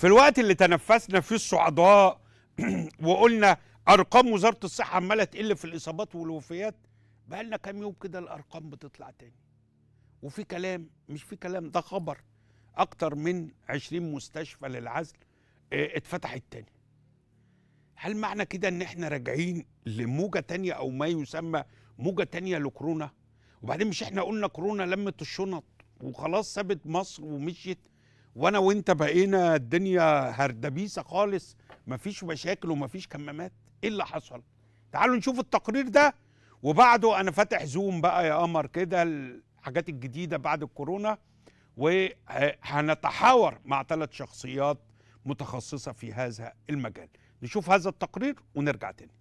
في الوقت اللي تنفسنا فيه الصعداء وقلنا ارقام وزاره الصحه عماله تقل في الاصابات والوفيات بقى لنا كام يوم كده الارقام بتطلع تاني وفي كلام مش في كلام ده خبر اكتر من 20 مستشفى للعزل اه، اتفتحت تاني هل معنى كده ان احنا راجعين لموجه تانية او ما يسمى موجه تانية لكورونا وبعدين مش احنا قلنا كورونا لمت الشنط وخلاص سابت مصر ومشيت وانا وانت بقينا الدنيا هردبيسه خالص مفيش مشاكل ومفيش كمامات ايه اللي حصل تعالوا نشوف التقرير ده وبعده انا فاتح زوم بقى يا قمر كده الحاجات الجديده بعد الكورونا وهنتحاور مع ثلاث شخصيات متخصصه في هذا المجال نشوف هذا التقرير ونرجع تاني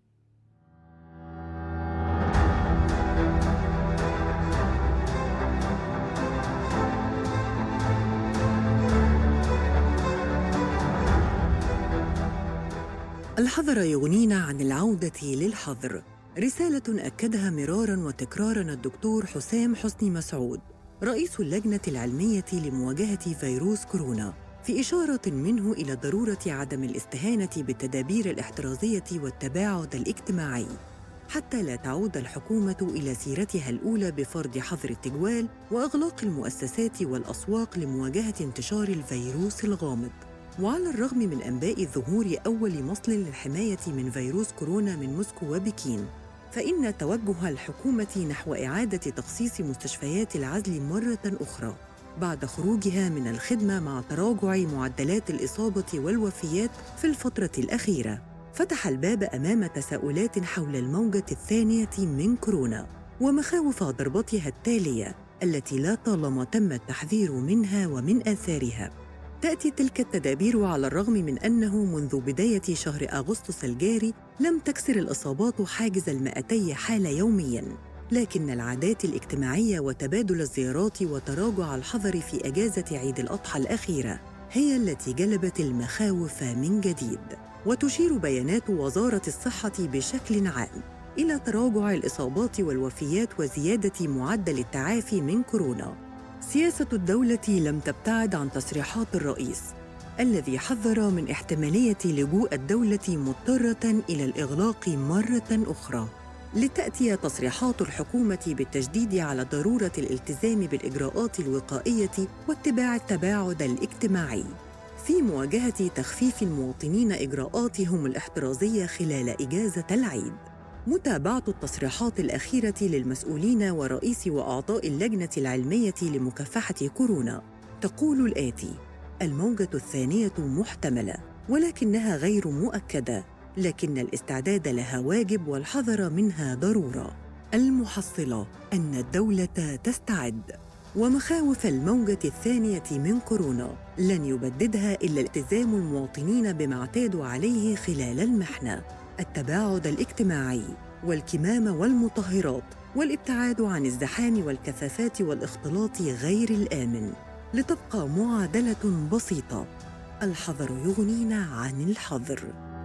الحذر يغنينا عن العودة للحظر رسالة أكدها مرارا وتكرارا الدكتور حسام حسني مسعود رئيس اللجنة العلمية لمواجهة فيروس كورونا في إشارة منه إلى ضرورة عدم الاستهانة بالتدابير الاحترازية والتباعد الاجتماعي حتى لا تعود الحكومة إلى سيرتها الأولى بفرض حظر التجوال وإغلاق المؤسسات والأسواق لمواجهة انتشار الفيروس الغامض وعلى الرغم من أنباء ظهور أول مصل للحماية من فيروس كورونا من موسكو وبكين فإن توجه الحكومة نحو إعادة تخصيص مستشفيات العزل مرة أخرى بعد خروجها من الخدمة مع تراجع معدلات الإصابة والوفيات في الفترة الأخيرة فتح الباب أمام تساؤلات حول الموجة الثانية من كورونا ومخاوف ضربتها التالية التي لا طالما تم التحذير منها ومن آثارها تأتي تلك التدابير على الرغم من أنه منذ بداية شهر أغسطس الجاري لم تكسر الإصابات حاجز المائتي حالة يومياً لكن العادات الاجتماعية وتبادل الزيارات وتراجع الحظر في أجازة عيد الأضحى الأخيرة هي التي جلبت المخاوف من جديد وتشير بيانات وزارة الصحة بشكل عام إلى تراجع الإصابات والوفيات وزيادة معدل التعافي من كورونا سياسة الدولة لم تبتعد عن تصريحات الرئيس الذي حذر من احتمالية لجوء الدولة مضطرة إلى الإغلاق مرة أخرى لتأتي تصريحات الحكومة بالتشديد على ضرورة الالتزام بالإجراءات الوقائية واتباع التباعد الاجتماعي في مواجهة تخفيف المواطنين إجراءاتهم الاحترازية خلال إجازة العيد متابعة التصريحات الأخيرة للمسؤولين ورئيس وأعضاء اللجنة العلمية لمكافحة كورونا تقول الآتي: الموجة الثانية محتملة ولكنها غير مؤكدة، لكن الاستعداد لها واجب والحذر منها ضرورة. المحصلة أن الدولة تستعد ومخاوف الموجة الثانية من كورونا لن يبددها إلا التزام المواطنين بما اعتادوا عليه خلال المحنة التباعد الاجتماعي والكمام والمطهرات والابتعاد عن الزحام والكثافات والاختلاط غير الامن لتبقى معادله بسيطه الحذر يغنينا عن الحظر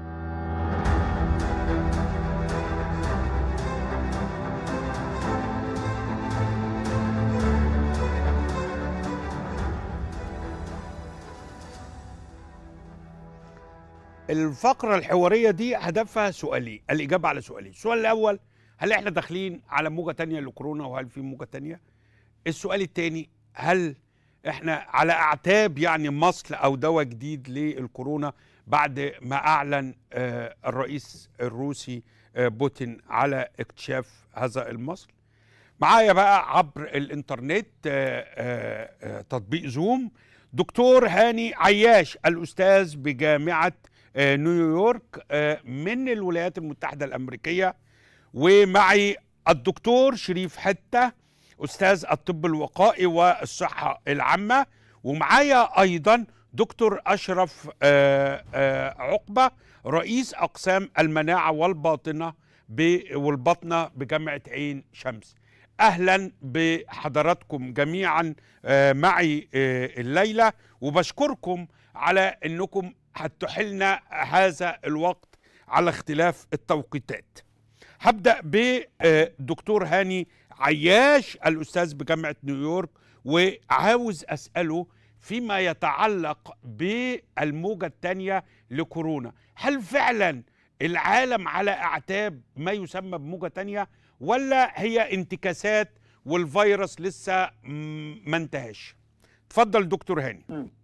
الفقرة الحوارية دي هدفها سؤالين الإجابة على سؤالين السؤال الأول هل إحنا داخلين على موجة تانية لكورونا وهل في موجة تانية السؤال التاني هل إحنا على أعتاب يعني مصل أو دواء جديد للكورونا بعد ما أعلن آه، الرئيس الروسي آه، بوتين على اكتشاف هذا المصل معايا بقى عبر الإنترنت آه، آه، آه، تطبيق زوم دكتور هاني عياش الأستاذ بجامعة آه، نيويورك آه، من الولايات المتحدة الأمريكية ومعي الدكتور شريف حتة أستاذ الطب الوقائي والصحة العامة ومعايا أيضا دكتور أشرف آه، آه، عقبة رئيس أقسام المناعة والباطنة ب- والبطنة بجامعة عين شمس أهلا بحضراتكم جميعا آه، معي آه، الليلة وبشكركم على أنكم هتحلنا هذا الوقت على اختلاف التوقيتات هبدأ بدكتور هاني عياش الأستاذ بجامعة نيويورك وعاوز أسأله فيما يتعلق بالموجة الثانية لكورونا هل فعلا العالم على أعتاب ما يسمى بموجة تانية ولا هي انتكاسات والفيروس لسه ما انتهاش اتفضل دكتور هاني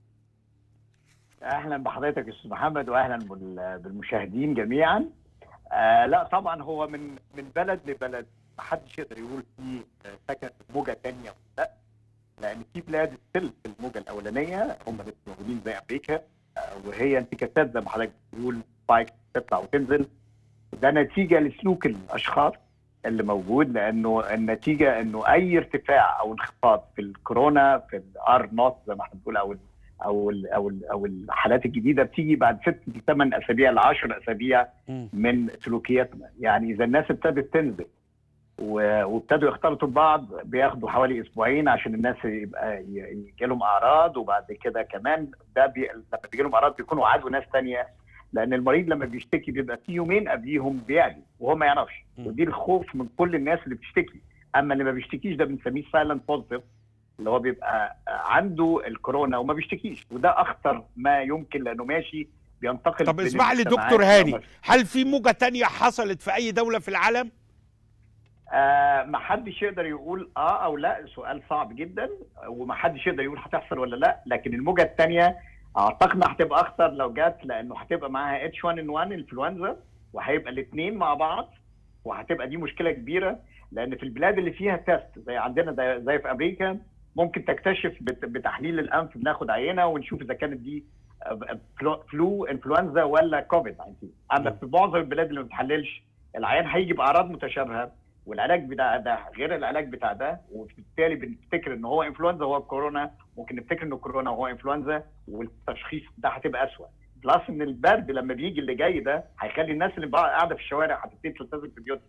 اهلا بحضرتك استاذ محمد واهلا بالمشاهدين جميعا آه لا طبعا هو من من بلد لبلد ما حدش يقدر يقول في سكن موجه ثانيه لا لان في بلاد ستيل في الموجه الاولانيه هم لسه موجودين زي امريكا آه وهي انتكاسات زي ما حضرتك بتقول سبايك تطلع وتنزل ده نتيجه لسلوك الاشخاص اللي موجود لانه النتيجه انه اي ارتفاع او انخفاض في الكورونا في الار نوت زي ما احنا بنقول او ال او ال او ال او الحالات الجديده بتيجي بعد ست لثمان اسابيع ل 10 اسابيع من سلوكياتنا يعني اذا الناس ابتدت تنزل وابتدوا يختلطوا ببعض بياخدوا حوالي اسبوعين عشان الناس يبقى يجي لهم اعراض وبعد كده كمان ده بي... لما بيجي لهم اعراض بيكونوا عادوا ناس ثانيه لان المريض لما بيشتكي بيبقى في يومين قبليهم بيعدي وهو ما يعرفش ودي الخوف من كل الناس اللي بتشتكي اما اللي ما بيشتكيش ده بنسميه سايلنت بوزيتيف اللي هو بيبقى عنده الكورونا وما بيشتكيش وده اخطر ما يمكن لانه ماشي بينتقل طب اسمح لي دكتور هاني هل في موجه تانية حصلت في اي دوله في العالم؟ آه ما حدش يقدر يقول اه او لا سؤال صعب جدا وما حدش يقدر يقول هتحصل ولا لا لكن الموجه الثانيه اعتقد هتبقى اخطر لو جت لانه هتبقى معاها اتش 1 ان 1 انفلونزا وهيبقى الاثنين مع بعض وهتبقى دي مشكله كبيره لان في البلاد اللي فيها تيست زي عندنا زي في امريكا ممكن تكتشف بتحليل الانف بناخد عينه ونشوف اذا كانت دي فلو انفلونزا ولا كوفيد 19 اما في معظم البلاد اللي ما بتحللش العيان هيجي باعراض متشابهه والعلاج بتاع ده غير العلاج بتاع ده وبالتالي بنفتكر ان هو انفلونزا وهو كورونا ممكن نفتكر انه كورونا وهو انفلونزا والتشخيص ده هتبقى اسوء بلس ان البرد لما بيجي اللي جاي ده هيخلي الناس اللي قاعده في الشوارع هتبتدي تلتزم في بيوتها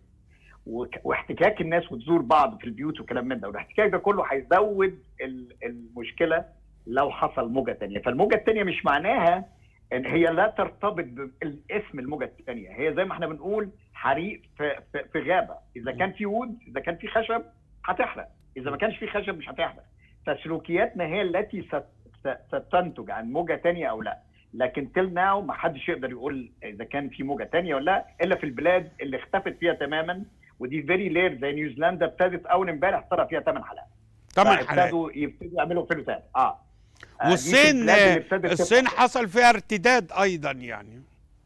واحتكاك الناس وتزور بعض في البيوت وكلام من ده والاحتكاك ده كله هيزود المشكله لو حصل موجه ثانيه فالموجه الثانيه مش معناها ان هي لا ترتبط بالاسم الموجه الثانيه هي زي ما احنا بنقول حريق في, في, في غابه اذا كان في وود اذا كان في خشب هتحرق اذا ما كانش في خشب مش هتحرق فسلوكياتنا هي التي ستنتج عن موجه ثانيه او لا لكن تل ناو ما حدش يقدر يقول اذا كان في موجه ثانيه ولا لا الا في البلاد اللي اختفت فيها تماما ودي فيري لير زي نيوزيلندا ابتدت اول امبارح طلع فيها ثمان حالات ثمان حالات ابتدوا يبتدوا يعملوا فيروسات اه والصين الصين حصل فيها ارتداد ايضا يعني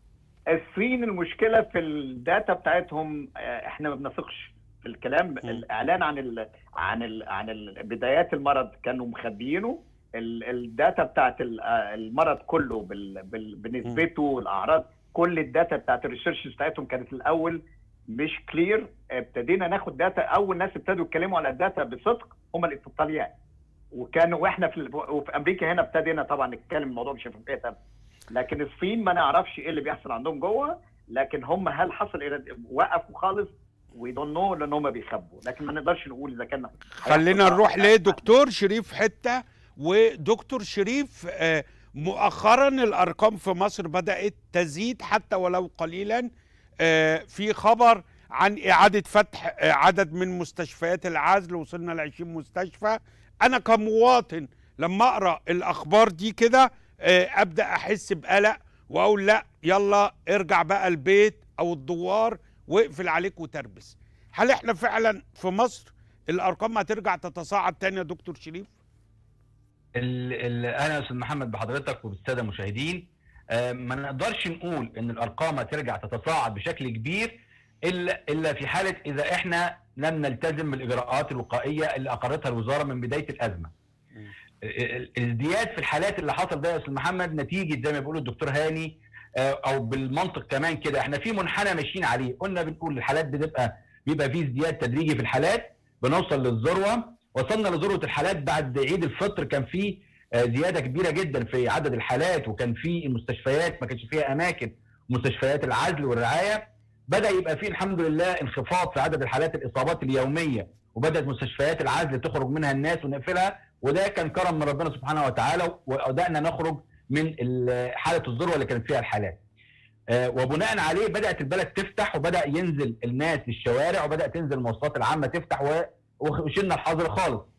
الصين المشكله في الداتا بتاعتهم احنا ما بنثقش في الكلام م. الاعلان عن ال عن ال عن ال بدايات المرض كانوا مخبيينه الداتا بتاعت المرض كله بال بال بنسبته والاعراض كل الداتا بتاعت الريسيرش بتاعتهم كانت الاول مش كلير ابتدينا ناخد داتا اول ناس ابتدوا يتكلموا على الداتا بصدق هم الايطاليان وكانوا واحنا في وفي امريكا هنا ابتدينا طبعا نتكلم الموضوع بشفافيه لكن الصين ما نعرفش ايه اللي بيحصل عندهم جوه لكن هم هل حصل وقفوا خالص وي دونت نو لان هم بيخبوا لكن ما نقدرش نقول اذا كان خلينا نروح لدكتور شريف حته ودكتور شريف مؤخرا الارقام في مصر بدات تزيد حتى ولو قليلا في خبر عن اعاده فتح عدد من مستشفيات العزل وصلنا ل 20 مستشفى انا كمواطن لما اقرا الاخبار دي كده ابدا احس بقلق واقول لا يلا ارجع بقى البيت او الدوار واقفل عليك وتربس هل احنا فعلا في مصر الارقام هترجع تتصاعد تاني يا دكتور شريف ال ال انا يا استاذ محمد بحضرتك وبالساده المشاهدين آه ما نقدرش نقول ان الارقام هترجع تتصاعد بشكل كبير الا الا في حاله اذا احنا لم نلتزم بالاجراءات الوقائيه اللي اقرتها الوزاره من بدايه الازمه. الازدياد في الحالات اللي حصل ده يا استاذ محمد نتيجه زي ما بيقول الدكتور هاني او بالمنطق كمان كده احنا في منحنى ماشيين عليه قلنا بنقول الحالات بتبقى بيبقى في ازدياد تدريجي في الحالات بنوصل للذروه وصلنا لذروه الحالات بعد عيد الفطر كان في زياده كبيره جدا في عدد الحالات وكان في المستشفيات ما كانش فيها اماكن مستشفيات العزل والرعايه بدا يبقى في الحمد لله انخفاض في عدد الحالات الاصابات اليوميه وبدات مستشفيات العزل تخرج منها الناس ونقفلها وده كان كرم من ربنا سبحانه وتعالى وبدانا نخرج من حاله الذروه اللي كانت فيها الحالات. وبناء عليه بدات البلد تفتح وبدا ينزل الناس للشوارع وبدات تنزل المواصلات العامه تفتح وشلنا الحظر خالص.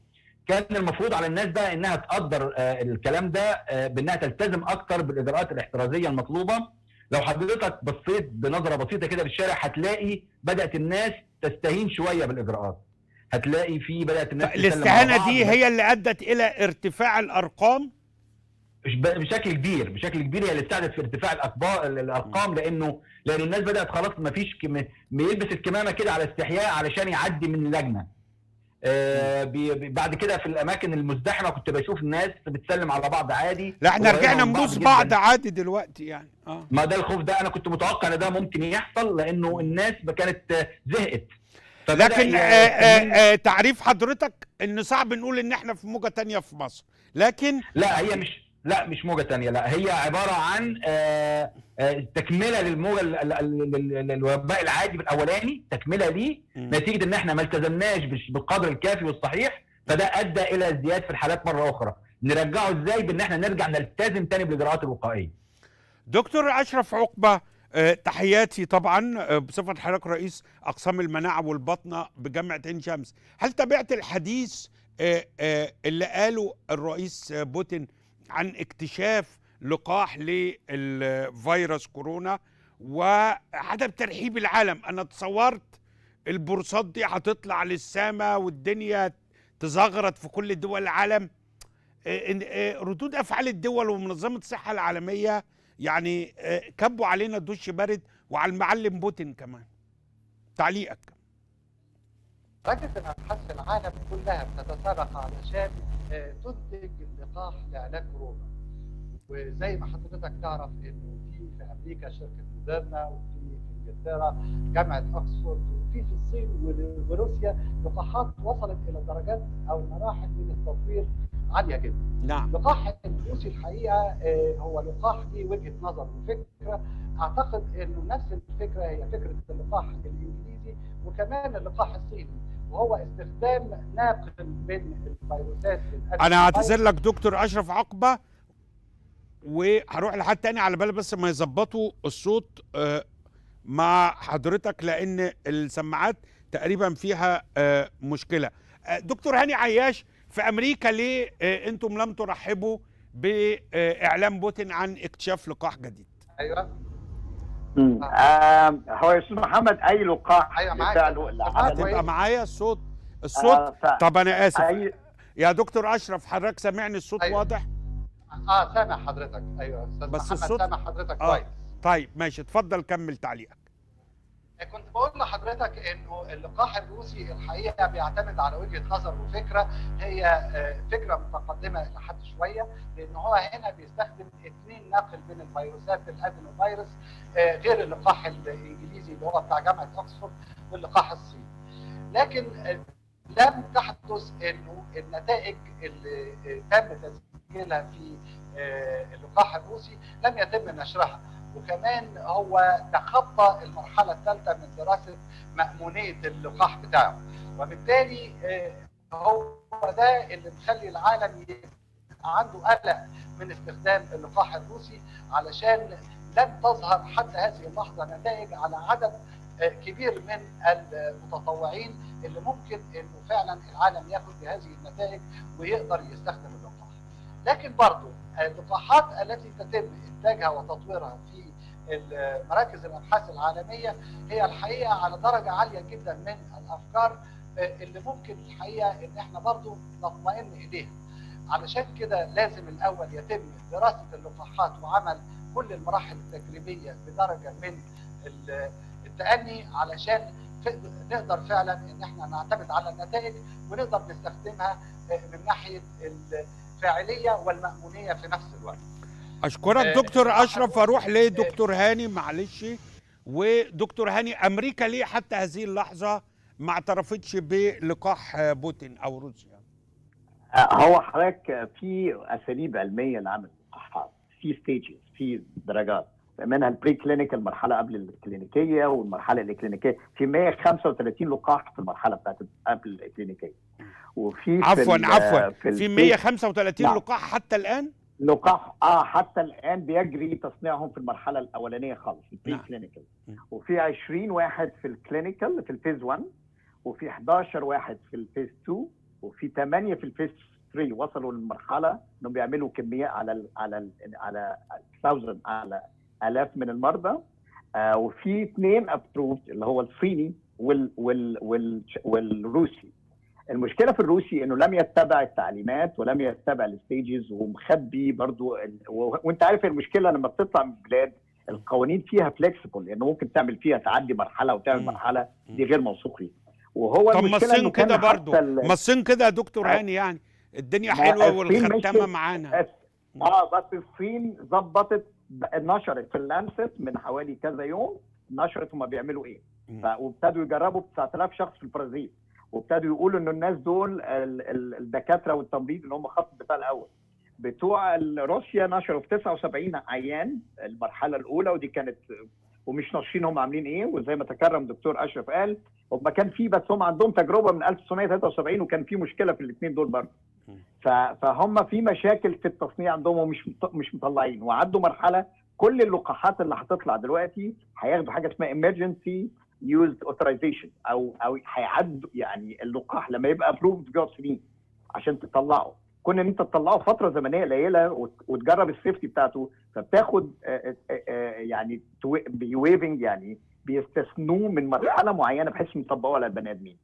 كان المفروض على الناس بقى انها تقدر آه، الكلام ده آه، بانها تلتزم اكتر بالاجراءات الاحترازيه المطلوبه لو حضرتك بصيت بنظره بسيطه كده في الشارع هتلاقي بدات الناس تستهين شويه بالاجراءات هتلاقي في بدات الناس تسلم على الاستهانه بعض. دي هي اللي ادت الى ارتفاع الارقام مش ب- بشكل كبير بشكل كبير هي اللي ساعدت في ارتفاع الاكبار الارقام لانه لان الناس بدات خلاص ما فيش كم... بيلبس الكمامه كده على استحياء علشان يعدي من اللجنه آه بي... بي- بعد كده في الاماكن المزدحمه كنت بشوف الناس بتسلم على بعض عادي لا احنا قريبة رجعنا من نبوس جداً. بعض عادي دلوقتي يعني اه ما ده الخوف ده انا كنت متوقع ان ده ممكن يحصل لانه الناس كانت آه، زهقت فبدأ لكن ي- آه آه آه تعريف حضرتك ان صعب نقول ان احنا في موجه تانية في مصر لكن لا هي مش لا مش موجة تانية لا هي عبارة عن آه، آه، تكملة للموجة ال- ال- ال- ال- الوباء العادي الأولاني تكملة ليه مم. نتيجة إن إحنا ما التزمناش بش- بالقدر الكافي والصحيح فده أدى إلى ازدياد في الحالات مرة أخرى نرجعه إزاي بإن إحنا نرجع نلتزم تاني بالإجراءات الوقائية دكتور اشرف عقبه آه، تحياتي طبعا آه، بصفه حضرتك رئيس اقسام المناعه والبطنه بجامعه عين شمس هل تابعت الحديث آه، آه، اللي قاله الرئيس آه، بوتين عن اكتشاف لقاح للفيروس كورونا وعدم ترحيب العالم انا تصورت البورصات دي هتطلع للسماء والدنيا تزغرط في كل دول العالم آه، إن- آه، ردود افعال الدول ومنظمه الصحه العالميه يعني آه، كبوا علينا دش بارد وعلى المعلم بوتين كمان تعليقك ركز الابحاث في العالم كلها بتتسابق علشان آه، تنتج لقاح لعلاج كورونا وزي ما حضرتك تعرف انه في في امريكا شركه موديرنا وفي في انجلترا جامعه اوكسفورد وفي في الصين ور- وروسيا لقاحات وصلت الى درجات او مراحل من التطوير عاليه جدا. نعم اللقاح الروسي الحقيقه آه، هو لقاح ليه وجهه نظر وفكره اعتقد انه نفس الفكره هي فكره اللقاح الانجليزي وكمان اللقاح الصيني وهو استخدام ناقل من الفيروسات انا اعتذر لك دكتور اشرف عقبه وهروح لحد تاني على بالي بس ما يظبطوا الصوت آه، مع حضرتك لان السماعات تقريبا فيها آه، مشكله آه، دكتور هاني عياش في امريكا ليه آه، انتم لم ترحبوا باعلام بوتين عن اكتشاف لقاح جديد ايوه مم. آه هو يا استاذ محمد اي لقاح أيوة معاك. بفعله سمعت العالم كويس. تبقى معايا الصوت الصوت آه ف- طب انا اسف أي يا دكتور اشرف حضرتك سامعني الصوت أيوة. واضح اه سامع حضرتك ايوه استاذ بس محمد الصوت- سامع حضرتك آه. كويس طيب ماشي اتفضل كمل تعليقك كنت بقول لحضرتك انه اللقاح الروسي الحقيقه بيعتمد على وجهه نظر وفكره هي آه، فكره متقدمه الى حد شويه لان هو هنا بيستخدم اثنين نقل من الفيروسات الادينو فيروس آه، غير اللقاح الانجليزي اللي هو بتاع جامعه اوكسفورد واللقاح الصيني. لكن آه، لم تحدث انه النتائج اللي آه، تم تسجيلها في آه، اللقاح الروسي لم يتم نشرها وكمان هو تخطى المرحله الثالثه من دراسه مامونيه اللقاح بتاعه وبالتالي آه، هو ده اللي مخلي العالم يبقى عنده قلق من استخدام اللقاح الروسي علشان لم تظهر حتى هذه اللحظه نتائج على عدد آه، كبير من المتطوعين اللي ممكن انه فعلا العالم ياخد بهذه النتائج ويقدر يستخدم اللقاح. لكن برضه اللقاحات التي تتم انتاجها وتطويرها في مراكز الابحاث العالميه هي الحقيقه على درجه عاليه جدا من الافكار آه، اللي ممكن الحقيقه ان احنا برضه نطمئن اليها. علشان كده لازم الاول يتم دراسه اللقاحات وعمل كل المراحل التجريبيه بدرجه من ال- التأني علشان ف- نقدر فعلا ان احنا نعتمد على النتائج ونقدر نستخدمها آه، من ناحيه الفاعليه والمأمونيه في نفس الوقت. اشكرك آه، دكتور اللقاح اشرف الروسي- اروح لدكتور هاني معلش ودكتور هاني امريكا ليه حتى هذه اللحظه ما اعترفتش بلقاح آه، بوتين او روسيا آه، هو حضرتك في اساليب علميه لعمل اللقاحات في ستيجز في درجات منها البري كلينيكال المرحله قبل الكلينيكيه والمرحله الكلينيكيه في 135 لقاح في المرحله بتاعت قبل الكلينيكيه وفي في عفوا ال- عفوا في, في ال- 135 نعم. لقاح حتى الان لقاح اه حتى الان بيجري تصنيعهم في المرحله الاولانيه خالص البري نعم. كلينيكال مم. وفي 20 واحد في الكلينيكال في الفيز 1 وفي 11 واحد في الفيز 2 وفي ثمانيه في الفيس 3 وصلوا للمرحله انهم بيعملوا كميه على ال على ال على 1000 على الاف من المرضى آه وفي اثنين ابروفد اللي هو الصيني وال وال وال والروسي المشكله في الروسي انه لم يتبع التعليمات ولم يتبع الستيجز ومخبي برضو ال... و... وانت عارف المشكله لما بتطلع من بلاد القوانين فيها فليكسبل لانه ممكن تعمل فيها تعدي مرحله وتعمل مم. مرحله دي غير موثوق فيها وهو طب ما المشكله الصين انه كان كده حتى برضه ال- ما الصين كده يا دكتور آه. هاني يعني الدنيا ما حلوه الصين والختامه مشيت- معانا اه بس الصين ظبطت نشرت في اللانست من حوالي كذا يوم نشرت هم بيعملوا ايه مم. ف- وابتدوا يجربوا ب 9000 شخص في البرازيل وابتدوا يقولوا انه الناس دول ال- ال- الدكاتره والتمريض اللي هم خط الدفاع الاول بتوع ال- روسيا نشروا في 79 عيان المرحله الاولى ودي كانت ومش ناشرين هم عاملين ايه وزي ما تكرم دكتور اشرف قال هم كان في بس هم عندهم تجربه من 1973 وكان في مشكله في الاثنين دول برضه ف- فهم في مشاكل في التصنيع عندهم ومش مط- مش مطلعين وعدوا مرحله كل اللقاحات اللي هتطلع دلوقتي هياخدوا حاجه اسمها emergency used authorization او او هيعدوا يعني اللقاح لما يبقى ابروفد بيقعد سنين عشان تطلعه كون ان انت تطلعه فتره زمنيه قليله وت- وتجرب السيفتي بتاعته فبتاخد آه، آه، آه، يعني بيويفنج يعني بيستثنوه من مرحله معينه بحيث إنه يطبقوها على البني ادمين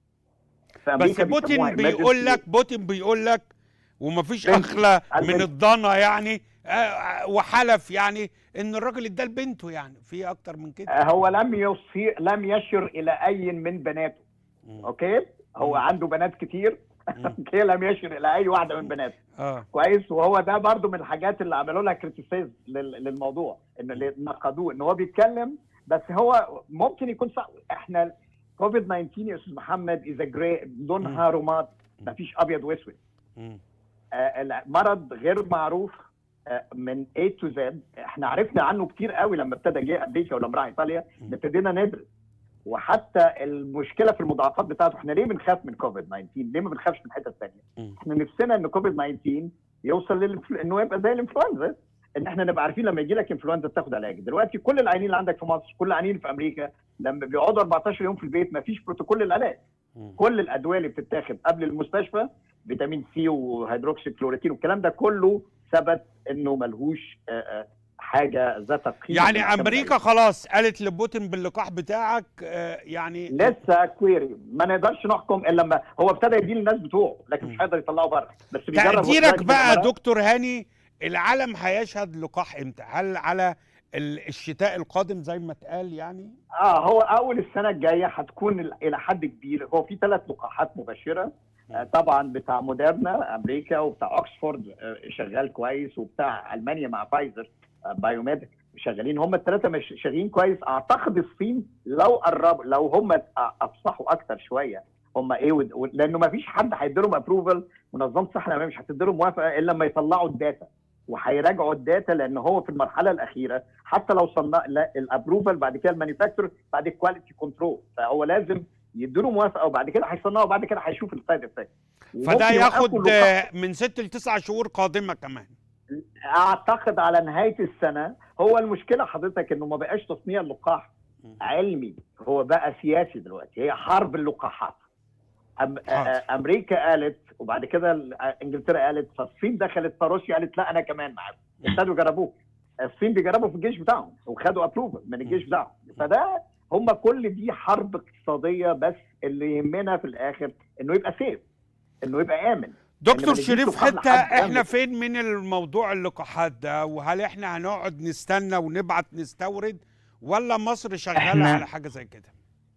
في بس أمريكا بوتين بيسموها بيقول emergency لك بوتين بيقول لك ومفيش بنت. اخلى من البنت. الضنا يعني آه، وحلف يعني ان الراجل اداه لبنته يعني في اكتر من كده هو لم يصير لم يشر الى اي من بناته مم. اوكي هو مم. عنده بنات كتير مم. اوكي لم يشر الى اي واحده من بناته اه كويس وهو ده برضو من الحاجات اللي عملوا لها كريتيسيز للموضوع ان اللي نقدوه ان هو بيتكلم بس هو ممكن يكون صح احنا كوفيد 19 يا استاذ محمد اذا جراي لونها رماد مفيش ابيض واسود مم. آه، المرض غير معروف آه، من A to Z احنا عرفنا عنه كتير قوي لما ابتدى جه امريكا ولما راح ايطاليا مم. ابتدينا ندرس وحتى المشكله في المضاعفات بتاعته احنا ليه بنخاف من كوفيد 19 ليه ما بنخافش من الحته الثانيه مم. احنا نفسنا ان كوفيد 19 يوصل للإنفل... انه يبقى زي الانفلونزا ان احنا نبقى عارفين لما يجي لك انفلونزا تاخد علاج دلوقتي كل العيانين اللي عندك في مصر كل العيانين في امريكا لما بيقعدوا 14 يوم في البيت ما فيش بروتوكول للعلاج مم. كل الادويه اللي بتتاخد قبل المستشفى فيتامين سي وهيدروكسي كلوريتين والكلام ده كله ثبت انه ملهوش آه، آه، حاجه ذات قيمه يعني معتمد امريكا خلاص قالت لبوتين باللقاح بتاعك آه، يعني لسه كويري ما نقدرش نحكم الا لما هو ابتدى يديه للناس بتوعه لكن مش مم. هيقدر يطلعه بره بس بيجرب تقديرك هو بقى دلوقتي دكتور هاني العالم هيشهد لقاح امتى هل على ال- الشتاء القادم زي ما اتقال يعني اه هو اول السنه الجايه هتكون ال- الى حد كبير هو في ثلاث لقاحات مبشره آه طبعا بتاع موديرنا امريكا وبتاع اوكسفورد آه شغال كويس وبتاع المانيا مع فايزر آه بايوميديك شغالين هم الثلاثه مش شغالين كويس اعتقد الصين لو قربوا لو هم افصحوا اكتر شويه هم ايه ود- ود- لانه ما فيش حد هيديلهم ابروفل منظمه الصحه العالميه مش هتديلهم موافقه الا لما يطلعوا الداتا وهيراجعوا الداتا لان هو في المرحله الاخيره حتى لو صنع الابروفل بعد كده المانيفاكتشر بعد الكواليتي كنترول فهو لازم يديله موافقه وبعد كده هيصنعوا وبعد كده هيشوف السايد افكت فده ياخد آه، من ست لتسع شهور قادمه كمان اعتقد على نهايه السنه هو المشكله حضرتك انه ما بقاش تصنيع اللقاح مم. علمي هو بقى سياسي دلوقتي هي حرب اللقاحات أم حاضر. آه، امريكا قالت وبعد كده ال- آه، انجلترا قالت فالصين دخلت فروسيا قالت لا انا كمان معاكم ابتدوا يجربوه الصين بيجربوا في الجيش بتاعهم وخدوا ابروفل من الجيش بتاعهم فده هم كل دي حرب اقتصاديه بس اللي يهمنا في الاخر انه يبقى سيف انه يبقى امن دكتور نجيب شريف لقاح حته لحد احنا جنبه. فين من الموضوع اللقاحات ده وهل احنا هنقعد نستنى ونبعت نستورد ولا مصر شغاله إحنا- على حاجه زي كده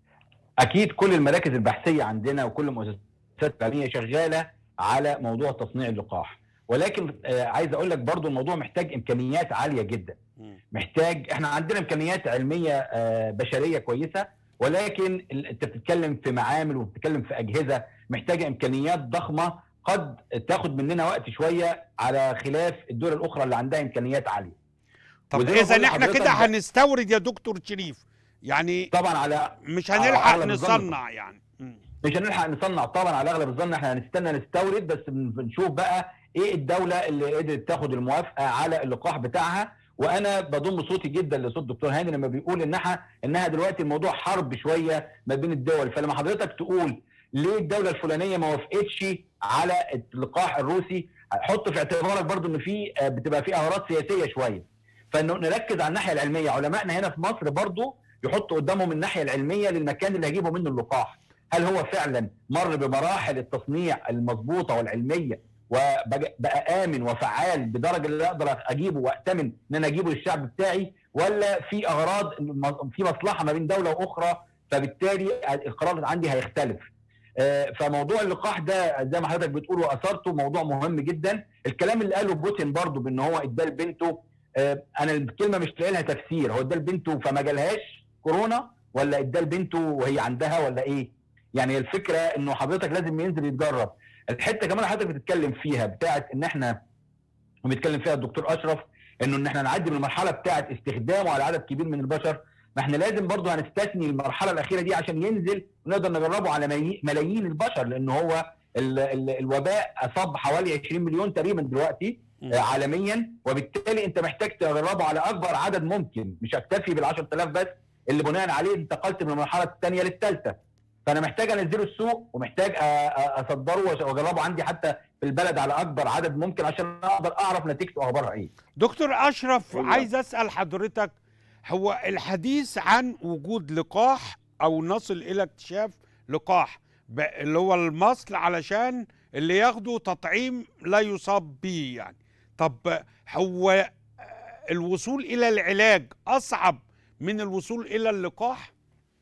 اكيد كل المراكز البحثيه عندنا وكل المؤسسات العلميه شغاله على موضوع تصنيع اللقاح ولكن آه، عايز اقول لك برضو الموضوع محتاج امكانيات عاليه جدا مم. محتاج احنا عندنا امكانيات علميه آه، بشريه كويسه ولكن ال- انت بتتكلم في معامل وبتتكلم في اجهزه محتاجه امكانيات ضخمه قد تاخد مننا وقت شويه على خلاف الدول الاخرى اللي عندها امكانيات عاليه طب وزي ما اذا بقول احنا لحضرتك كده ده- هنستورد يا دكتور شريف يعني طبعا على مش على هنلحق أغلب الظن. نصنع يعني مم. مش هنلحق نصنع طبعا على اغلب الظن احنا هنستنى نستورد بس بن- بنشوف بقى ايه الدوله اللي قدرت تاخد الموافقه على اللقاح بتاعها وانا بضم صوتي جدا لصوت دكتور هاني لما بيقول انها انها دلوقتي الموضوع حرب شويه ما بين الدول فلما حضرتك تقول ليه الدوله الفلانيه ما وافقتش على اللقاح الروسي حط في اعتبارك برضو ان في آه، بتبقى في اغراض سياسيه شويه فانه نركز على الناحيه العلميه علمائنا هنا في مصر برضو يحطوا قدامهم الناحيه العلميه للمكان اللي هيجيبوا منه اللقاح هل هو فعلا مر بمراحل التصنيع المضبوطه والعلميه وبقى امن وفعال بدرجه اللي اقدر اجيبه واتمن ان انا اجيبه للشعب بتاعي ولا في اغراض في مصلحه ما بين دوله واخرى فبالتالي القرار عندي هيختلف آه، فموضوع اللقاح ده زي ما حضرتك بتقول واثرته موضوع مهم جدا الكلام اللي قاله بوتين برضو بان هو اداه لبنته آه، انا الكلمه مش لاقي لها تفسير هو اداه لبنته فما جالهاش كورونا ولا اداه لبنته وهي عندها ولا ايه يعني الفكره انه حضرتك لازم ينزل يتجرب الحته كمان حضرتك بتتكلم فيها بتاعت ان احنا بيتكلم فيها الدكتور اشرف انه ان احنا نعدي من المرحله بتاعت استخدامه على عدد كبير من البشر ما احنا لازم برضه هنستثني المرحله الاخيره دي عشان ينزل ونقدر نجربه على ملايين- ملايين البشر لان هو ال ال الوباء اصاب حوالي 20 مليون تقريبا دلوقتي مم. آه، عالميا وبالتالي انت محتاج تجربه على اكبر عدد ممكن مش اكتفي بال 10000 بس اللي بناء عليه انتقلت من المرحله الثانيه للثالثه فانا محتاج انزله السوق ومحتاج أ- أ- اصدره وأش- واجربه عندي حتى في البلد على اكبر عدد ممكن عشان اقدر اعرف نتيجته واخبارها ايه دكتور اشرف أيوة. عايز اسال حضرتك هو الحديث عن وجود لقاح او نصل الى اكتشاف لقاح ب- اللي هو المصل علشان اللي ياخده تطعيم لا يصاب به يعني طب هو آه، الوصول الى العلاج اصعب من الوصول الى اللقاح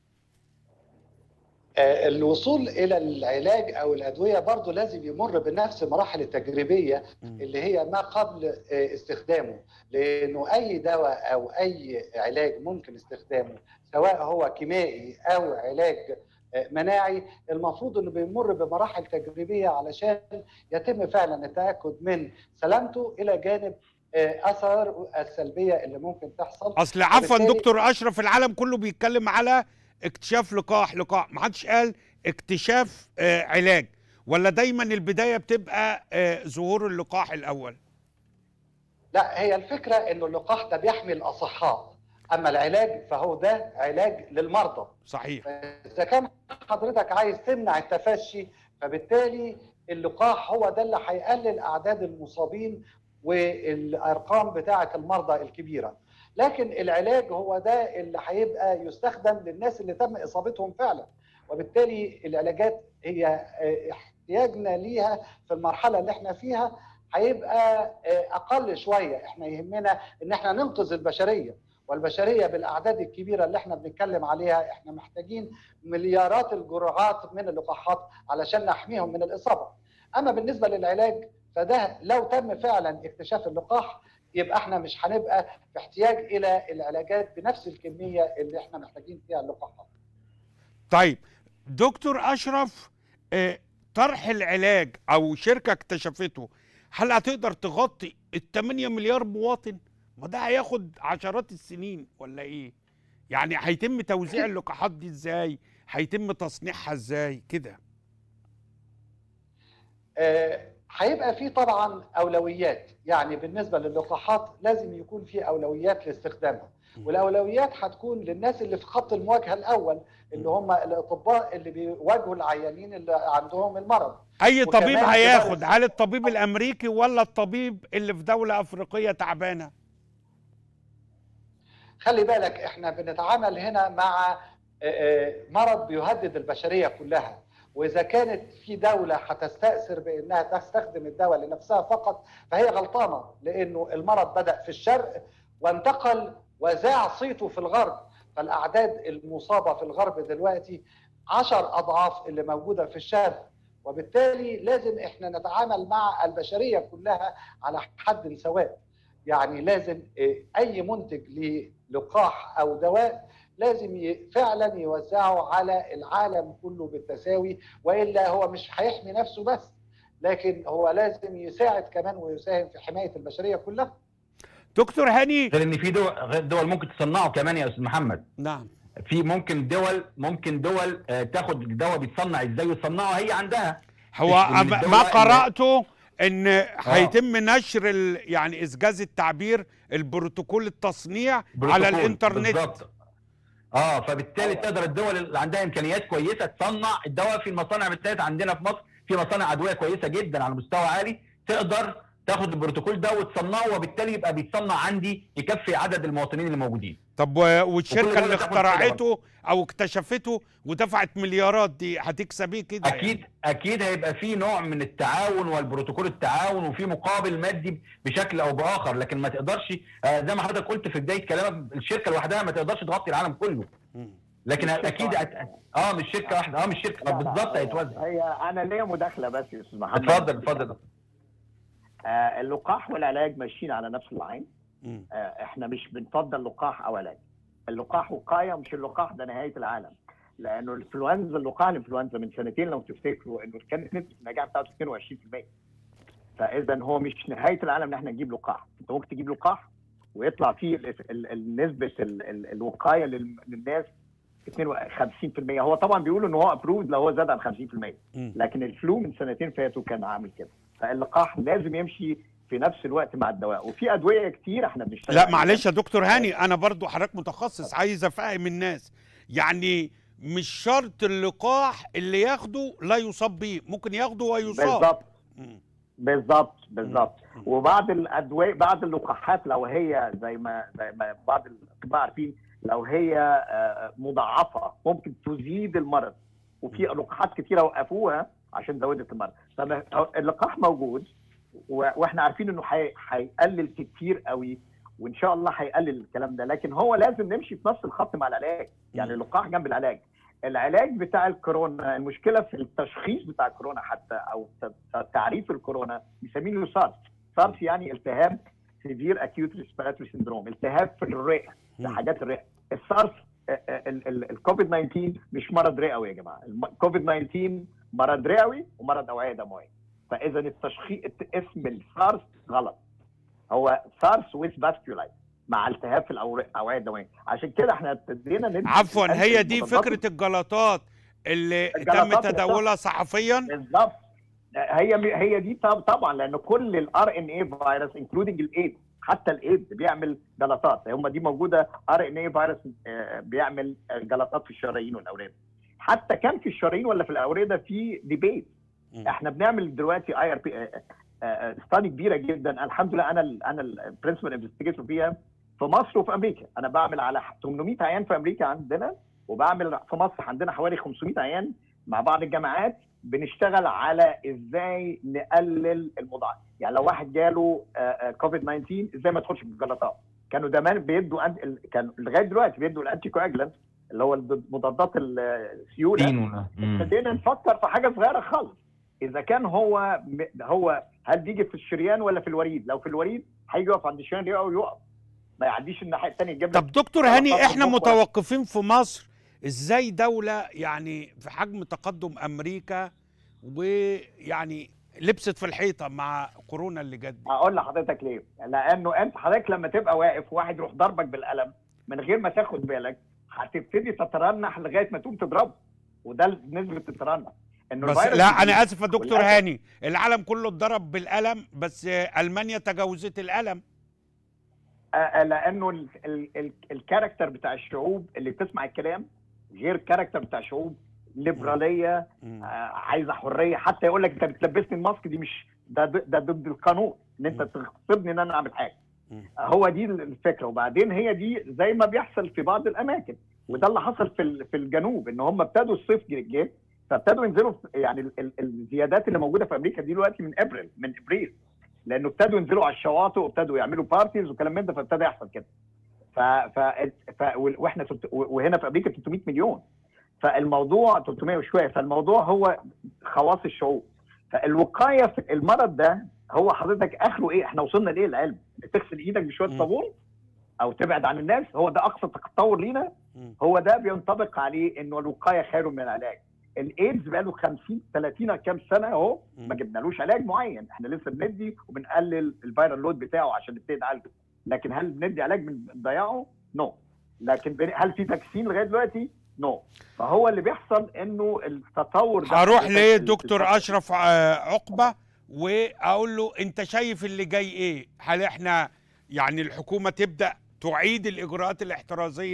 آه، الوصول الى العلاج او الادويه برضه لازم يمر بنفس المراحل التجريبيه اللي هي ما قبل آه، استخدامه لانه اي دواء او اي علاج ممكن استخدامه سواء هو كيميائي او علاج آه، مناعي المفروض انه بيمر بمراحل تجريبيه علشان يتم فعلا التاكد من سلامته الى جانب آه، اثار السلبيه اللي ممكن تحصل اصل عفوا وبالتالي- دكتور اشرف العالم كله بيتكلم على اكتشاف لقاح لقاح ما حدش قال اكتشاف آه علاج ولا دايما البدايه بتبقى آه ظهور اللقاح الاول لا هي الفكره انه اللقاح ده بيحمي الاصحاء اما العلاج فهو ده علاج للمرضى صحيح اذا كان حضرتك عايز تمنع التفشي فبالتالي اللقاح هو ده اللي هيقلل اعداد المصابين والارقام بتاعه المرضى الكبيره لكن العلاج هو ده اللي هيبقى يستخدم للناس اللي تم اصابتهم فعلا وبالتالي العلاجات هي آه، احتياجنا ليها في المرحله اللي احنا فيها هيبقى آه، اقل شويه احنا يهمنا ان احنا ننقذ البشريه والبشريه بالاعداد الكبيره اللي احنا بنتكلم عليها احنا محتاجين مليارات الجرعات من اللقاحات علشان نحميهم من الاصابه. اما بالنسبه للعلاج فده لو تم فعلا اكتشاف اللقاح يبقى احنا مش هنبقى في احتياج الى العلاجات بنفس الكميه اللي احنا محتاجين فيها اللقاحات. طيب دكتور اشرف آه طرح العلاج او شركه اكتشفته هل هتقدر تغطي ال 8 مليار مواطن؟ ما ده هياخد عشرات السنين ولا ايه؟ يعني هيتم توزيع اللقاحات دي ازاي؟ هيتم تصنيعها ازاي؟ كده آه، هيبقى في طبعا اولويات يعني بالنسبه للقاحات لازم يكون في اولويات لاستخدامها والاولويات هتكون للناس اللي في خط المواجهه الاول اللي هم الاطباء اللي بيواجهوا العيانين اللي عندهم المرض اي وكمان طبيب كبار هياخد السن. هل الطبيب الامريكي ولا الطبيب اللي في دوله افريقيه تعبانه؟ خلي بالك احنا بنتعامل هنا مع آه، آه، مرض بيهدد البشريه كلها واذا كانت في دوله هتستاثر بانها تستخدم الدواء لنفسها فقط فهي غلطانه لانه المرض بدا في الشرق وانتقل وذاع صيته في الغرب فالاعداد المصابه في الغرب دلوقتي عشر اضعاف اللي موجوده في الشرق وبالتالي لازم احنا نتعامل مع البشريه كلها على حد سواء يعني لازم آه، اي منتج للقاح او دواء لازم ي- فعلا يوزعه على العالم كله بالتساوي والا هو مش هيحمي نفسه بس لكن هو لازم يساعد كمان ويساهم في حمايه البشريه كلها دكتور هاني غير ان في دول غير دول ممكن تصنعه كمان يا استاذ محمد نعم في ممكن دول ممكن دول آه، تاخد الدواء بيتصنع ازاي وتصنعه هي عندها هو من أما- الدول ما اللي- قرأته ان هيتم نشر ال... يعني اسجاز التعبير البروتوكول التصنيع على بروتوكول. الانترنت بالظبط اه فبالتالي تقدر الدول اللي عندها امكانيات كويسه تصنع الدواء في المصانع بالذات عندنا في مصر في مصانع ادويه كويسه جدا على مستوى عالي تقدر تاخد البروتوكول ده وتصنعه وبالتالي يبقى بيتصنع عندي يكفي عدد المواطنين اللي موجودين طب و- وكل والشركه دولة اللي تاخد اخترعته او اكتشفته ودفعت مليارات دي هتكسب ايه كده اكيد يعني؟ اكيد هيبقى في نوع من التعاون والبروتوكول التعاون وفي مقابل مادي بشكل او باخر لكن ما تقدرش آه، زي ما حضرتك قلت في بدايه كلامك الشركه لوحدها ما تقدرش تغطي العالم كله مم. لكن مش شركة اكيد واحدة. هت- اه مش شركه واحده اه مش شركه آه، لا، لا، بالظبط هي- هيتوزع هي انا ليا مداخله بس يا استاذ محمد اتفضل اتفضل آه اللقاح والعلاج ماشيين على نفس اللاين مم. آه احنا مش بنفضل لقاح او علاج اللقاح وقايه مش اللقاح ده نهايه العالم لانه الانفلونزا اللقاح الانفلونزا من سنتين لو تفتكروا انه كانت نسبه النجاح بتاعته 22% فاذا هو مش نهايه العالم ان احنا نجيب لقاح انت ممكن تجيب لقاح ويطلع فيه ال- ال- ال- نسبه ال- ال- الوقايه لل- للناس 52% هو طبعا بيقولوا ان هو ابروفد لو هو زاد عن 50% مم. لكن الفلو من سنتين فاتوا كان عامل كده فاللقاح لازم يمشي في نفس الوقت مع الدواء وفي ادويه كتير احنا بنشتغل لا عليها. معلش يا دكتور هاني انا برضو حضرتك متخصص عايز افهم الناس يعني مش شرط اللقاح اللي ياخده لا يصاب بيه ممكن ياخده ويصاب بالظبط مم. بالظبط بالظبط مم. وبعض الادويه بعض اللقاحات لو هي زي ما زي ما بعض الاطباء عارفين لو هي آه، مضاعفه ممكن تزيد المرض وفي لقاحات كتيره وقفوها عشان زودت المرض فاللقاح موجود و- واحنا عارفين انه هي- هيقلل كتير قوي وان شاء الله هيقلل الكلام ده لكن هو لازم نمشي في نفس الخط مع العلاج يعني مم. اللقاح جنب العلاج العلاج بتاع الكورونا المشكله في التشخيص بتاع الكورونا حتى او ت- تعريف الكورونا بيسمينه سارس سارس يعني التهاب سيفير اكيوت ريسبيراتوري سيندروم التهاب في الرئه في مم. حاجات حاجات الرئه السارس الكوفيد 19 مش مرض رئوي يا جماعه الكوفيد 19 مرض رئوي ومرض اوعيه دمويه فاذا التشخيص اسم السارس غلط هو سارس ويز فاسكولايت مع التهاب في الأور- الاوعيه الدمويه عشان كده احنا ابتدينا ندي عفوا هي دي المضادات فكره الجلطات اللي تم الجلطات تداولها صحفيا بالظبط هي هي دي طب- طبعا لان كل الار ان اي فيروس انكلودنج الايد حتى الايد بيعمل جلطات هم دي موجوده ار ان اي فيروس آه، بيعمل جلطات في الشرايين والاورده حتى كان في الشرايين ولا في الاورده في ديبيت مم. احنا بنعمل دلوقتي اي ار بي ستادي كبيره جدا الحمد لله انا ال انا البرنسبل انفستيجيتور فيها في مصر وفي امريكا انا بعمل على 800 عيان في امريكا عندنا وبعمل في مصر عندنا حوالي 500 عيان مع بعض الجامعات بنشتغل على ازاي نقلل المضاعف يعني لو واحد جاله كوفيد 19 ازاي ما تدخلش بالجلطات كانوا زمان بيدوا أنت... ال- كان لغايه دلوقتي بيدوا الانتي كواجلانت اللي هو الضد- مضادات السيوله دينونا. مم. ابتدينا نفكر في حاجه صغيره خالص اذا كان هو م- هو هل بيجي في الشريان ولا في الوريد لو في الوريد هيجي يقف عند الشريان يقف ويقف ما يعديش الناحيه الثانيه يجيب لك طب دكتور هاني جلطات احنا المخ متوقفين في مصر ازاي دولة يعني في حجم تقدم امريكا ويعني لبست في الحيطة مع كورونا اللي جت دي اقول لحضرتك ليه؟ لانه انت حضرتك لما تبقى واقف واحد يروح ضربك بالقلم من غير ما تاخد بالك هتبتدي تترنح لغايه ما تقوم تضربه وده نسبه الترنح انه بس الفيروس لا الجديد- انا اسف يا دكتور والأسف- هاني العالم كله اتضرب بالقلم بس المانيا تجاوزت القلم آه، آه، لانه ال- ال- ال- الكاركتر بتاع الشعوب اللي بتسمع الكلام غير الكاركتر بتاع شعوب ليبراليه مم. آه، عايزه حريه حتى يقول لك انت بتلبسني الماسك دي مش ده ده ضد القانون ان انت تغصبني ان انا اعمل حاجه مم. هو دي الفكره وبعدين هي دي زي ما بيحصل في بعض الاماكن وده اللي حصل في ال- في الجنوب ان هم ابتدوا الصيف جه فابتدوا ينزلوا في- يعني ال- ال- الزيادات اللي موجوده في امريكا دي دلوقتي من ابريل من ابريل لانه ابتدوا ينزلوا على الشواطئ وابتدوا يعملوا بارتيز وكلام من ده فابتدى يحصل كده ف, ف, ف واحنا تلت- وهنا في امريكا 300 مليون فالموضوع 300 وشويه فالموضوع هو خواص الشعوب فالوقايه في المرض ده هو حضرتك اخره ايه؟ احنا وصلنا لايه العلم؟ تغسل ايدك بشويه مم. صابون او تبعد عن الناس هو ده اقصى تطور لينا مم. هو ده بينطبق عليه انه الوقايه خير من العلاج الايدز بقى له 50 30 كام سنه اهو مم. ما جبنالوش علاج معين احنا لسه بندي وبنقلل الفيرال لود بتاعه عشان نبتدي نعالجه لكن هل بندي علاج بنضيعه؟ نو لكن بن- هل في تكسين لغايه دلوقتي؟ نو فهو اللي بيحصل انه التطور ده هروح حضرتك لدكتور الفترة- اشرف آه، عقبه واقول له انت شايف اللي جاي ايه هل احنا يعني الحكومه تبدا تعيد الاجراءات الاحترازيه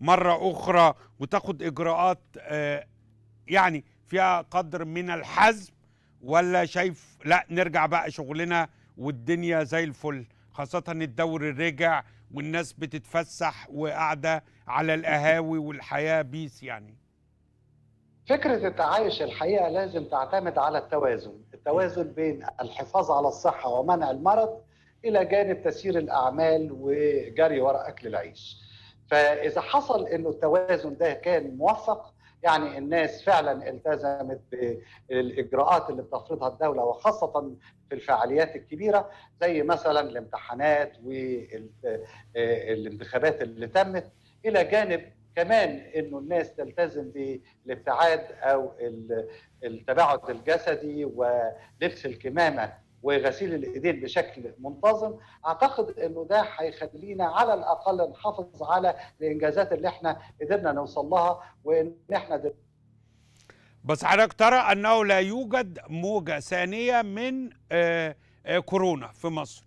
مره اخرى وتاخد اجراءات آه، يعني فيها قدر من الحزم ولا شايف لا نرجع بقى شغلنا والدنيا زي الفل خاصة الدوري رجع والناس بتتفسح وقاعدة على القهاوي والحياة بيس يعني فكرة التعايش الحقيقة لازم تعتمد على التوازن التوازن بين الحفاظ على الصحة ومنع المرض إلى جانب تسيير الأعمال وجري وراء أكل العيش فإذا حصل أنه التوازن ده كان موفق يعني الناس فعلا التزمت بالاجراءات اللي بتفرضها الدوله وخاصه في الفعاليات الكبيره زي مثلا الامتحانات والانتخابات اللي تمت الى جانب كمان انه الناس تلتزم بالابتعاد او التباعد الجسدي ولبس الكمامه وغسيل الايدين بشكل منتظم اعتقد انه ده هيخلينا على الاقل نحافظ على الانجازات اللي احنا قدرنا نوصل لها وان احنا دل... بس حضرتك ترى انه لا يوجد موجه ثانيه من آه آه كورونا في مصر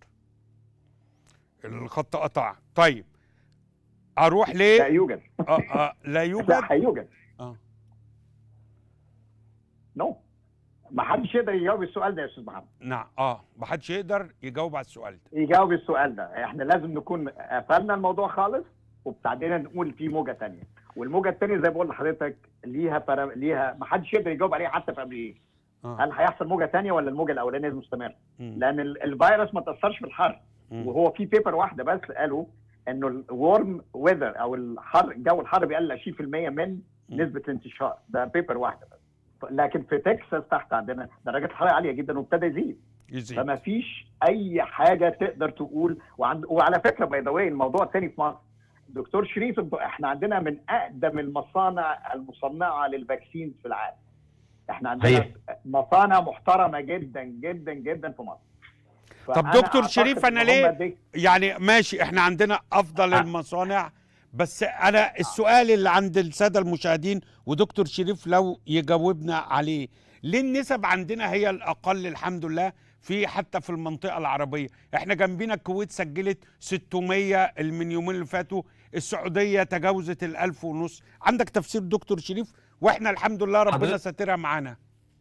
الخط قطع طيب اروح ليه لا يوجد آه آه لا يوجد لا هيوجد اه نو ما حدش يقدر يجاوب السؤال ده يا استاذ محمد نعم اه ما حدش يقدر يجاوب على السؤال ده يجاوب السؤال ده احنا لازم نكون قفلنا الموضوع خالص وابتدينا نقول في موجه ثانيه والموجه الثانيه زي ما بقول لحضرتك ليها برا... ليها ما حدش يقدر يجاوب عليها حتى في قبل ايه آه. هل هيحصل موجه ثانيه ولا الموجه الاولانيه مستمره مم. لان ال- الفيروس ما تاثرش في الحر مم. وهو في بيبر واحده بس قالوا انه الورم ويذر او الحر الجو الحر بيقلل 20% من نسبه الانتشار ده بيبر واحده بس لكن في تكساس تحت عندنا درجات الحراره عاليه جدا وابتدى يزيد يزيد فما فيش اي حاجه تقدر تقول وعند... وعلى فكره باي ذا واي الموضوع الثاني في مصر دكتور شريف انتوا- احنا عندنا من اقدم المصانع المصنعه للفاكسين في العالم احنا عندنا صحيح. مصانع محترمه جدا جدا جدا في مصر طب فأنا دكتور أعتقد شريف إن أنا هم ليه- دي- يعني ماشي احنا عندنا افضل آه. المصانع بس انا السؤال اللي عند الساده المشاهدين ودكتور شريف لو يجاوبنا عليه ليه النسب عندنا هي الاقل الحمد لله في حتى في المنطقه العربيه احنا جنبينا الكويت سجلت 600 من يومين اللي فاتوا السعوديه تجاوزت الألف ونص عندك تفسير دكتور شريف واحنا الحمد لله ربنا حضرتك- ساترها معانا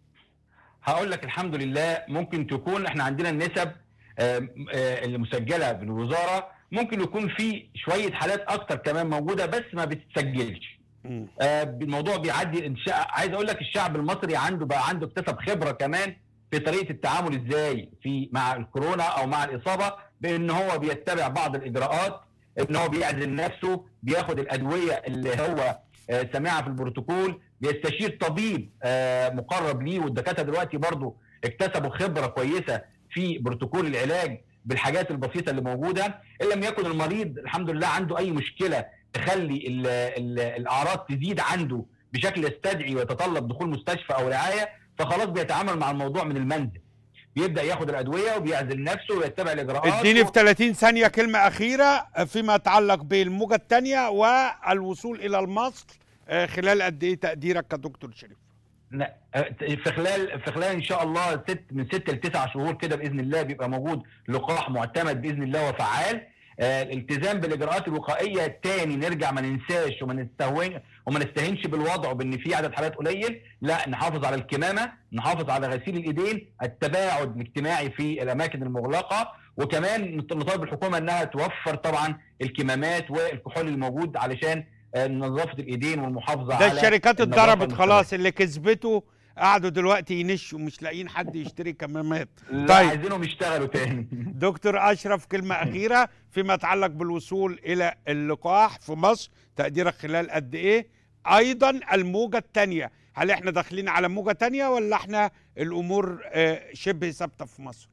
هقول لك الحمد لله ممكن تكون احنا عندنا النسب آم، آه، اللي مسجله بالوزاره ممكن يكون في شويه حالات اكتر كمان موجوده بس ما بتتسجلش مم. آه، الموضوع بيعدي الشع- عايز اقول لك الشعب المصري عنده بقى عنده اكتسب خبره كمان في طريقه التعامل ازاي في مع الكورونا او مع الاصابه بان هو بيتبع بعض الاجراءات ان هو بيعزل نفسه بياخد الادويه اللي هو آه، سامعها في البروتوكول بيستشير طبيب آه، مقرب ليه والدكاتره دلوقتي برضو اكتسبوا خبره كويسه في بروتوكول العلاج بالحاجات البسيطه اللي موجوده ان لم يكن المريض الحمد لله عنده اي مشكله تخلي ال ال الاعراض تزيد عنده بشكل يستدعي ويتطلب دخول مستشفى او رعايه فخلاص بيتعامل مع الموضوع من المنزل بيبدا ياخد الادويه وبيعزل نفسه ويتبع الاجراءات اديني في 30 ثانية كلمة أخيرة فيما يتعلق بالموجة الثانية والوصول إلى المصل آه، خلال قد إيه تقديرك كدكتور شريف؟ ن- في خلال في خلال ان شاء الله ست من ست لتسع شهور كده باذن الله بيبقى موجود لقاح معتمد باذن الله وفعال آه، الالتزام بالاجراءات الوقائيه الثاني نرجع ما ننساش وما نستهون وما نستهينش بالوضع وبان في عدد حالات قليل لا نحافظ على الكمامه نحافظ على غسيل الايدين التباعد الاجتماعي في الاماكن المغلقه وكمان نطالب الحكومه انها توفر طبعا الكمامات والكحول الموجود علشان آه، نظافه الايدين والمحافظه ده على الشركات النظافة اتضربت المستمرة. خلاص اللي كسبته قعدوا دلوقتي ينشوا مش لاقيين حد يشتري كمامات لا طيب. عايزينهم يشتغلوا تاني دكتور أشرف كلمة أخيرة فيما يتعلق بالوصول إلى اللقاح في مصر تقديرك خلال قد إيه؟ أيضا الموجة الثانية هل إحنا داخلين على موجة تانية ولا إحنا الأمور آه، شبه ثابتة في مصر؟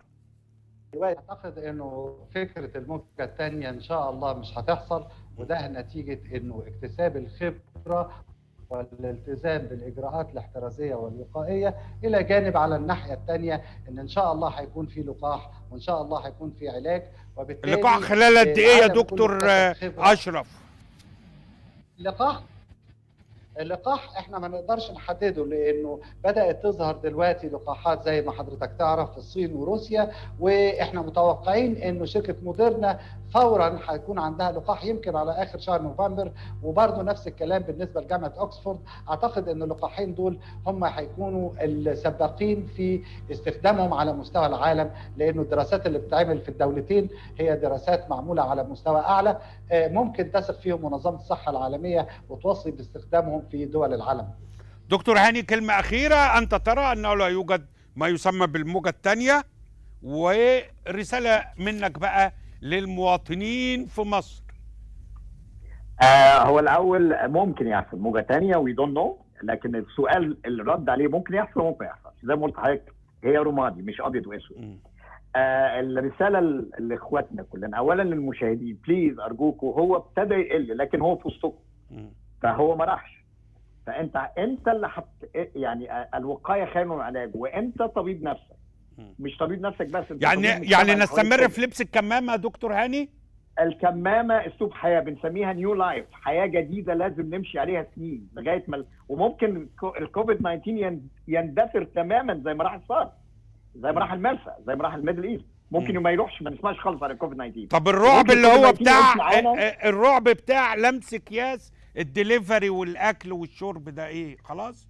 اعتقد انه فكره الموجه الثانيه ان شاء الله مش هتحصل وده نتيجه انه اكتساب الخبره والالتزام بالاجراءات الاحترازيه والوقائيه الى جانب على الناحيه الثانيه ان ان شاء الله هيكون في لقاح وان شاء الله هيكون في علاج وبالتالي اللقاح خلال قد إيه يا العالم كله دكتور اكتسب آه، خبرة. أشرف؟ اللقاح اللقاح احنا ما نقدرش نحدده لانه بدات تظهر دلوقتي لقاحات زي ما حضرتك تعرف في الصين وروسيا واحنا متوقعين انه شركه موديرنا فورا هيكون عندها لقاح يمكن على اخر شهر نوفمبر وبرضه نفس الكلام بالنسبه لجامعه اوكسفورد اعتقد ان اللقاحين دول هم هيكونوا السباقين في استخدامهم على مستوى العالم لانه الدراسات اللي بتتعمل في الدولتين هي دراسات معموله على مستوى اعلى ممكن تثق فيهم منظمه الصحه العالميه وتوصي باستخدامهم في دول العالم. دكتور هاني كلمه اخيره انت ترى انه لا يوجد ما يسمى بالموجه الثانيه ورساله منك بقى للمواطنين في مصر آه هو الاول ممكن يحصل موجه ثانيه وي دونت نو لكن السؤال اللي رد عليه ممكن يحصل وممكن يحصل زي ما قلت لحضرتك هي رمادي مش ابيض واسود آه الرساله لاخواتنا كلنا اولا للمشاهدين بليز ارجوكم هو ابتدى يقل لكن هو في وسطكم فهو ما راحش فانت انت اللي حت يعني الوقايه خير من العلاج وانت طبيب نفسك مش طبيب نفسك بس انت يعني طبيب يعني مجتمع نستمر حواليك. في لبس الكمامه يا دكتور هاني الكمامه اسلوب حياه بنسميها نيو لايف حياه جديده لازم نمشي عليها سنين لغايه ما وممكن الكو- الكوفيد 19 ين- يندثر تماما زي ما راح الصار زي ما راح المرسى زي ما راح الميدل ايست ممكن مم. ما يروحش ما نسمعش خالص عن الكوفيد 19 طب الرعب ممكن اللي هو كوفيد 19 بتاع يعيش معانا. آه، آه، الرعب بتاع لمس اكياس الدليفري والاكل والشرب ده ايه خلاص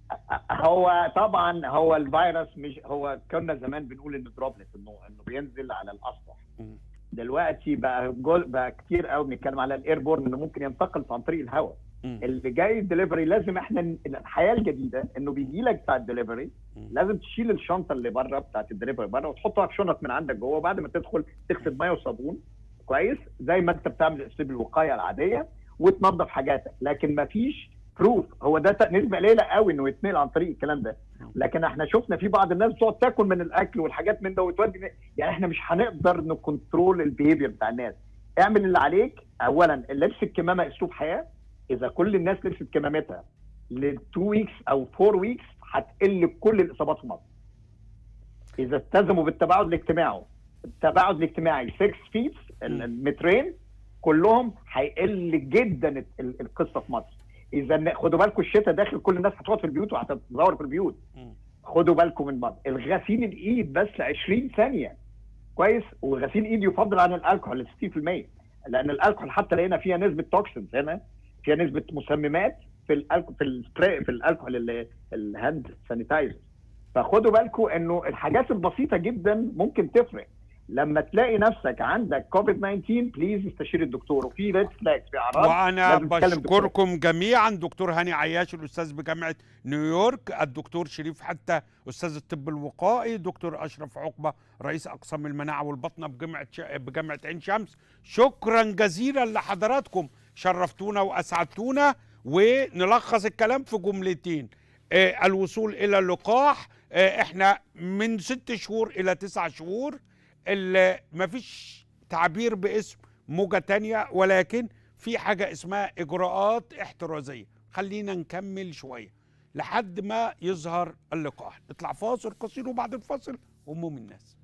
هو طبعا هو الفيروس مش هو كنا زمان بنقول انه دروبلت انه انه بينزل على الاسطح مم. دلوقتي بقى جول بقى كتير قوي بنتكلم على الايربورن انه ممكن ينتقل عن طريق الهواء مم. اللي جاي الدليفري لازم احنا ن- الحياه الجديده انه بيجي لك بتاع الدليفري مم. لازم تشيل الشنطه اللي بره بتاعت الدليفري بره وتحطها في شنط من عندك جوه بعد ما تدخل تغسل ميه وصابون كويس زي ما انت بتعمل اسلوب الوقايه العاديه وتنظف حاجاتك لكن ما فيش بروف هو ده ت- نسبه قليله قوي انه يتنقل عن طريق الكلام ده لكن احنا شفنا في بعض الناس بتقعد تاكل من الاكل والحاجات من ده وتودي يعني احنا مش هنقدر نكنترول البيهيفير بتاع الناس اعمل اللي عليك اولا لبس الكمامه اسلوب حياه اذا كل الناس لبست كمامتها ل 2 ويكس او 4 ويكس هتقل كل الاصابات في مصر اذا التزموا بالتباعد الاجتماعي التباعد الاجتماعي 6 فيت المترين كلهم هيقل جدا ال- ال- القصه في مصر اذا ن- خدوا بالكم الشتاء داخل كل الناس هتقعد في البيوت وهتتزور في البيوت مم. خدوا بالكم من بعض الغسيل الايد بس 20 ثانيه كويس وغسيل ايد يفضل عن الكحول 60% لان الكحول حتى لقينا فيها نسبه توكسينز هنا فيها نسبه مسممات في الالكحول في السبراي في الالكحول اللي- الهاند سانيتايزر فخدوا بالكم انه الحاجات البسيطه جدا ممكن تفرق لما تلاقي نفسك عندك كوفيد 19 بليز استشير الدكتور وفي ريد فلاجز في اعراض وانا لازم تتكلم دكتور. بشكركم جميعا دكتور هاني عياش الاستاذ بجامعه نيويورك الدكتور شريف حتى استاذ الطب الوقائي دكتور اشرف عقبه رئيس اقسام المناعه والبطنه بجامعه ش... بجامعه عين شمس شكرا جزيلا لحضراتكم شرفتونا واسعدتونا ونلخص الكلام في جملتين آه الوصول الى اللقاح آه احنا من ست شهور الى تسع شهور ال- مفيش تعبير باسم موجة تانية ولكن في حاجة اسمها إجراءات احترازية خلينا نكمل شوية لحد ما يظهر اللقاح نطلع فاصل قصير وبعد الفاصل هموم الناس